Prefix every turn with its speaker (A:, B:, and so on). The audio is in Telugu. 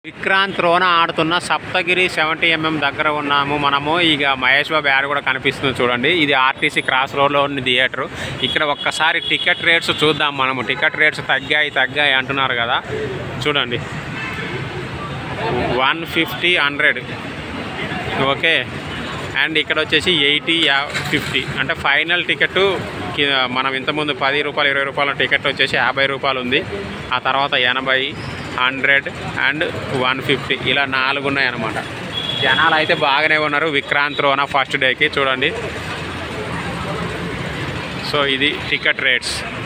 A: విక్రాంత్ రోనా ఆడుతున్న సప్తగిరి సెవెంటీ ఎంఎం దగ్గర ఉన్నాము మనము ఇక మహేష్ బాబు యాడ్ కూడా కనిపిస్తుంది చూడండి ఇది ఆర్టీసీ క్రాస్ రోడ్లో ఉన్న థియేటర్ ఇక్కడ ఒక్కసారి టికెట్ రేట్స్ చూద్దాం మనము టికెట్ రేట్స్ తగ్గాయి తగ్గాయి అంటున్నారు కదా చూడండి one fifty hundred okay and ఇక్కడ వచ్చేసి ఎయిటీ ఫిఫ్టీ అంటే ఫైనల్ టికెట్ మనం ఇంతకుముందు పది రూపాయలు ఇరవై రూపాయల టికెట్ వచ్చేసి యాభై రూపాయలు ఉంది ఆ తర్వాత ఎనభై హండ్రెడ్ అండ్ వన్ ఫిఫ్టీ ఇలా నాలుగు ఉన్నాయి అన్నమాట జనాలు అయితే బాగానే ఉన్నారు విక్రాంత్ రోనా ఫస్ట్ డేకి చూడండి సో ఇది టికెట్ రేట్స్